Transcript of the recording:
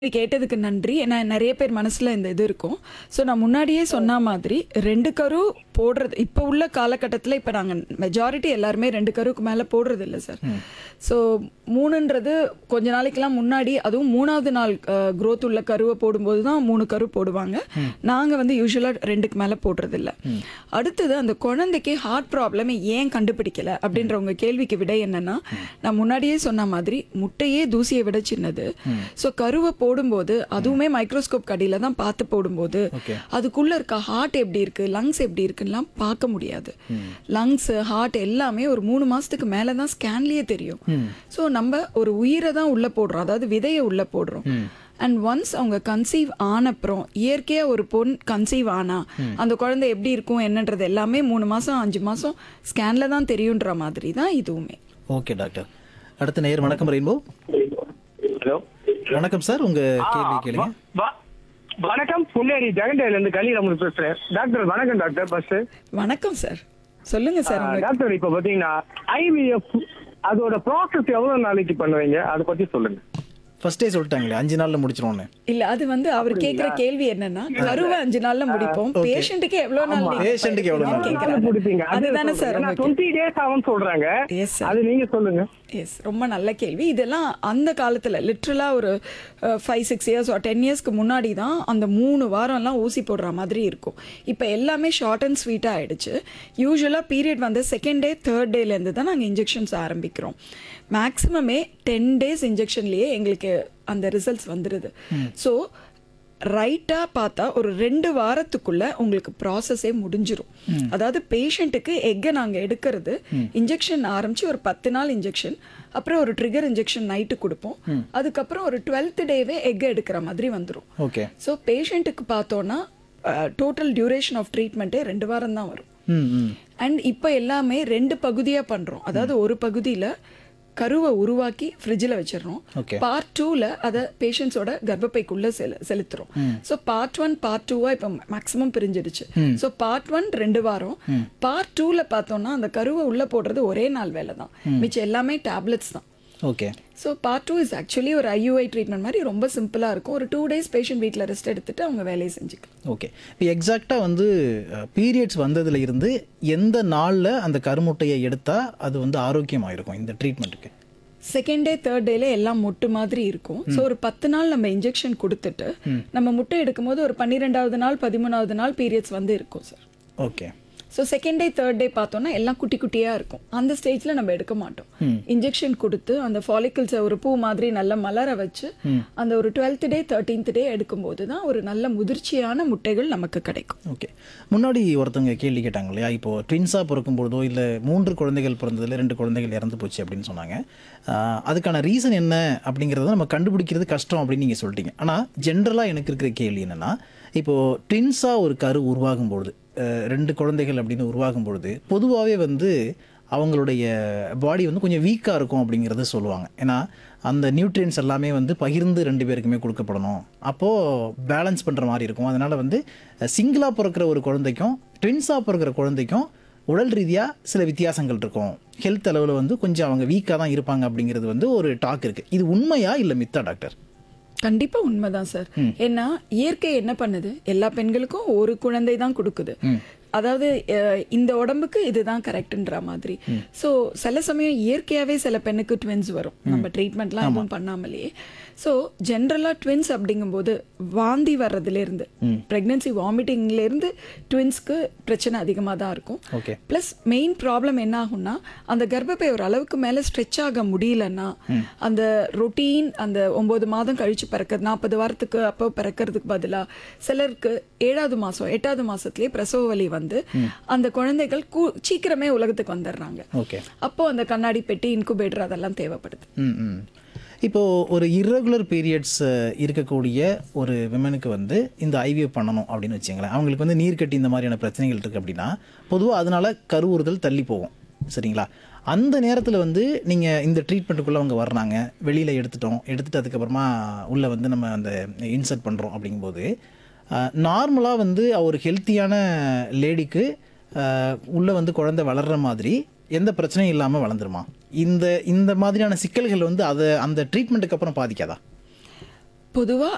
இது கேட்டதுக்கு நன்றி ஏன்னா நிறைய பேர் மனசுல இந்த இது இருக்கும் ஸோ நான் முன்னாடியே சொன்ன மாதிரி ரெண்டு கரு போடுறது இப்போ உள்ள காலகட்டத்தில் இப்போ நாங்கள் மெஜாரிட்டி எல்லாருமே ரெண்டு கருக்கு மேலே போடுறது இல்லை சார் ஸோ மூணுன்றது கொஞ்ச நாளைக்கெல்லாம் முன்னாடி அதுவும் மூணாவது நாள் growth உள்ள கருவை போடும்போது தான் மூணு கரு போடுவாங்க நாங்கள் வந்து யூஸ்வலாக ரெண்டுக்கு மேலே போடுறது இல்ல அடுத்தது அந்த குழந்தைக்கு ஹார்ட் ப்ராப்ளம் ஏன் கண்டுபிடிக்கல அப்படின்ற உங்க கேள்விக்கு விடை என்னன்னா நான் முன்னாடியே சொன்ன மாதிரி முட்டையே தூசியை விட சின்னது ஸோ கருவை போடும்போது அதுவுமே மைக்ரோஸ்கோப் கடியில தான் பார்த்து போடும்போது Okay. அதுக்குள்ள இருக்க ஹார்ட் எப்படி இருக்கு லங்ஸ் எப்படி இருக்குன்னுலாம் பார்க்க முடியாது லங்ஸ் ஹார்ட் எல்லாமே ஒரு மூணு மாசத்துக்கு மேல தான் ஸ்கேன்லயே தெரியும் ஸோ நம்ம ஒரு உயிரை தான் உள்ள போடுறோம் அதாவது விதையை உள்ள போடுறோம் அண்ட் ஒன்ஸ் அவங்க கன்சீவ் ஆனப்புறம் இயற்கையா ஒரு பொண் கன்சீவ் ஆனா அந்த குழந்தை எப்படி இருக்கும் என்னன்றது எல்லாமே மூணு மாசம் அஞ்சு மாசம் ஸ்கேன்ல தான் தெரியுன்ற மாதிரி தான் இதுவுமே ஓகே டாக்டர் அடுத்த நேயர் வணக்கம் ரெயின்போ ஹலோ வணக்கம் சார் உங்க கேள்வி கேளுங்க வ- வணக்கம் புன்னேரி ஜெகண்டேல இருந்து கலிராமன் பேசுறேன் டாக்டர் வணக்கம் டாக்டர் ஃபர்ஸ்ட் வணக்கம் சார் சொல்லுங்க சார் உங்க டாக்டர் இப்ப பாத்தீங்கன்னா ஐவிஎஃப் அதோட ப்ராசஸ் எவ்வளவு நாளைக்கு பண்ணுவீங்க அதை பத்தி சொல்லுங்க ஃபர்ஸ்டே சொல்லிட்டாங்களே அஞ்சு நாள்ல முடிச்சிருவோன்னு இல்ல அது வந்து அவர் கேக்குற கேள்வி என்னன்னா கருவை அஞ்சு நாள்ல முடிப்போம் okay. பேஷண்ட்டுக்கு எவ்வளவு நாள் நீங்க பேஷண்ட்டுக்கு எவ்வளவு நாள்? கேக்குறாங்க. முடிப்பீங்க அதுதானே சார் உங்க டுவெண்ட்டி டேஸ் ஆகும் சொல்றாங்க Yes, sir. அது நீங்க சொல்லுங்க எஸ் ரொம்ப நல்ல கேள்வி இதெல்லாம் அந்த காலத்துல லிட்ரலா ஒரு ஃபைவ் சிக்ஸ் இயர்ஸ் ஒரு டென் இயர்ஸ்க்கு முன்னாடி தான் அந்த மூணு வாரம்லாம் ஊசி போடுற மாதிரி இருக்கும் இப்போ எல்லாமே ஷார்ட் அண்ட் ஸ்வீட்டாக ஆயிடுச்சு யூஸ்வலாக பீரியட் வந்து செகண்ட் டே தேர்ட் டேலேருந்து தான் நாங்கள் இன்ஜெக்ஷன்ஸ் ஆரம்பிக்கிறோம் மேக்ஸிமமே டென் டேஸ் இன்ஜெக்ஷன்லேயே எங்களுக்கு அந்த ரிசல்ட்ஸ் வந்துடுது ஸோ ரைட்டாக பார்த்தா ஒரு ரெண்டு வாரத்துக்குள்ள உங்களுக்கு ப்ராசஸே முடிஞ்சிரும் அதாவது பேஷண்ட்டுக்கு எக்கை நாங்கள் எடுக்கிறது இன்ஜெக்ஷன் ஆரம்பிச்சு ஒரு பத்து நாள் இன்ஜெக்ஷன் அப்புறம் ஒரு ட்ரிகர் இன்ஜெக்ஷன் நைட்டு கொடுப்போம் அதுக்கப்புறம் ஒரு டுவெல்த் டேவே எக் எடுக்கிற மாதிரி வந்துடும் ஓகே ஸோ பேஷண்ட்டுக்கு பார்த்தோன்னா டோட்டல் டியூரேஷன் ஆஃப் ட்ரீட்மெண்ட்டே ரெண்டு வாரம் தான் வரும் ம் ம் அண்ட் இப்போ எல்லாமே ரெண்டு பகுதியாக பண்ணுறோம் அதாவது ஒரு பகுதியில் கருவை உருவாக்கி ஃப்ரிட்ஜில் வச்சிடுறோம் Okay. பார்ட் டூவில் அதை பேஷண்ட்ஸோட கர்ப்பப்பைக்குள்ளே செலு செலுத்துறோம் ஸோ பார்ட் ஒன் பார்ட் டூவாக இப்போ மேக்ஸிமம் பிரிஞ்சிடுச்சு ஸோ பார்ட் ஒன் ரெண்டு வாரம் பார்ட் டூவில் பார்த்தோம்னா அந்த கருவை உள்ளே போடுறது ஒரே நாள் வேலை தான் மிச்சம் எல்லாமே டேப்லெட்ஸ் தான் okay so part two is actually ஒரு ஐயூஐ ட்ரீட்மெண்ட் மாதிரி ரொம்ப சிம்பிளாக இருக்கும் ஒரு டூ டேஸ் பேஷண்ட் வீட்டில் ரெஸ்ட் எடுத்துட்டு அவங்க வேலையை செஞ்சுக்கலாம் ஓகே இப்போ எக்ஸாக்டாக வந்து பீரியட்ஸ் வந்ததுல இருந்து எந்த நாளில் அந்த கருமுட்டையை எடுத்தால் அது வந்து ஆரோக்கியமாக இருக்கும் இந்த ட்ரீட்மெண்ட்டுக்கு செகண்ட் டே தேர்ட் டேல எல்லாம் மொட்டு மாதிரி இருக்கும் ஸோ ஒரு பத்து நாள் நம்ம இன்ஜெக்ஷன் கொடுத்துட்டு நம்ம முட்டை எடுக்கும்போது ஒரு பன்னிரெண்டாவது நாள் பதிமூணாவது நாள் பீரியட்ஸ் வந்து இருக்கும் sir okay so second day third day பார்த்தோம்னா எல்லாம் குட்டி குட்டியா இருக்கும் அந்த ஸ்டேஜ்ல நம்ம எடுக்க மாட்டோம் இன்ஜெக்ஷன் கொடுத்து அந்த ஃபாலிக்கல்ஸை ஒரு பூ மாதிரி நல்லா மலர வச்சு அந்த ஒரு டுவெல்த் டே தேர்ட்டீன்த் டே எடுக்கும்போது தான் ஒரு நல்ல முதிர்ச்சியான முட்டைகள் நமக்கு கிடைக்கும் ஓகே முன்னாடி ஒருத்தவங்க கேள்வி கேட்டாங்க இல்லையா இப்போ ட்வின்ஸாக பிறக்கும் பொழுதோ இல்லை மூன்று குழந்தைகள் பிறந்ததுல ரெண்டு குழந்தைகள் இறந்து போச்சு அப்படின்னு சொன்னாங்க ஆஹ் அதுக்கான ரீசன் என்ன அப்படிங்கிறத நம்ம கண்டுபிடிக்கிறது கஷ்டம் அப்படின்னு நீங்கள் சொல்லிட்டீங்க ஆனால் ஜென்ரலாக எனக்கு இருக்கிற கேள்வி என்னென்னா இப்போது ட்வின்ஸாக ஒரு கரு உருவாகும் பொழுது ஆஹ் ரெண்டு குழந்தைகள் அப்படின்னு உருவாகும் பொழுது பொதுவாகவே வந்து அவங்களுடைய பாடி வந்து கொஞ்சம் வீக்காக இருக்கும் அப்படிங்கிறத சொல்லுவாங்க ஏன்னா அந்த நியூட்ரியன்ஸ் எல்லாமே வந்து பகிர்ந்து ரெண்டு பேருக்குமே கொடுக்கப்படணும் அப்போது பேலன்ஸ் பண்ணுற மாதிரி இருக்கும் அதனால் வந்து சிங்கிளாக பிறக்கிற ஒரு குழந்தைக்கும் ட்வின்ஸாக பிறக்கிற குழந்தைக்கும் உடல் ரீதியாக சில வித்தியாசங்கள் இருக்கும் ஹெல்த் அளவில் வந்து கொஞ்சம் அவங்க வீக்காக தான் இருப்பாங்க அப்படிங்கிறது வந்து ஒரு டாக் இருக்குது இது உண்மையா இல்லை மித்தா டாக்டர் கண்டிப்பா உண்மைதான் சார் ஏன்னா இயற்கை என்ன பண்ணுது எல்லா பெண்களுக்கும் ஒரு குழந்தை தான் கொடுக்குது அதாவது அஹ், இந்த உடம்புக்கு இதுதான் கரெக்ட்ன்ற மாதிரி சோ சில சமயம் இயற்கையாவே சில பெண்ணுக்கு ட்வின்ஸ் வரும் நம்ம ட்ரீட்மெண்ட்லாம் எதுவும் பண்ணாமலேயே சோ ஜென்ரலா ட்வின்ஸ் அப்படிங்கும்போது வாந்தி வர்றதுல இருந்து பிரெக்னன்சி வாமிட்டிங்ல இருந்து ட்வின்ஸ்க்கு பிரச்சனை அதிகமாக தான் இருக்கும் ஓகே ப்ளஸ் மெயின் ப்ராப்ளம் என்ன ஆகும்னா அந்த கர்ப்பப்பை ஒரு அளவுக்கு மேலே ஸ்ட்ரெச் ஆக முடியலன்னா அந்த ரொட்டீன் அந்த ஒன்பது மாதம் கழிச்சு பிறக்கிறது நாற்பது வாரத்துக்கு அப்போ பிறக்கிறதுக்கு பதிலாக சிலருக்கு ஏழாவது மாதம் எட்டாவது மாசத்துலயே பிரசவ வலி வந்து அந்த குழந்தைகள் கூ- சீக்கிரமே உலகத்துக்கு வந்துடுறாங்க ஓகே அப்போ அந்த கண்ணாடி பெட்டி இன்குபேட்டர் அதெல்லாம் தேவைப்படுது ம் ம் இப்போது ஒரு irregular பீரியட்ஸ் இருக்கக்கூடிய ஒரு விமனுக்கு வந்து இந்த ஐவிஎஃப் பண்ணணும் அப்படின்னு வச்சுங்களேன் அவங்களுக்கு வந்து நீர்க்கட்டி இந்த மாதிரியான பிரச்சனைகள் இருக்குது அப்படின்னா பொதுவாக அதனால கருவுறுதல் தள்ளி போகும் சரிங்களா அந்த நேரத்தில் வந்து நீங்கள் இந்த ட்ரீட்மெண்ட்டுக்குள்ளே அவங்க வர்றாங்க வெளியில் எடுத்துட்டோம் எடுத்துட்டு அதுக்கப்புறமா உள்ளே வந்து நம்ம அந்த இன்சர்ட் பண்ணுறோம் அப்படிங்கும்போது நார்மலாக வந்து ஒரு ஹெல்த்தியான லேடிக்கு உள்ளே வந்து குழந்தை வளர்கிற மாதிரி எந்த பிரச்சனையும் இல்லாமல் வளர்ந்துருமா இந்த இந்த மாதிரியான சிக்கல்கள் வந்து அதை அந்த ட்ரீட்மெண்ட்டுக்கு அப்புறம் பாதிக்காதா பொதுவா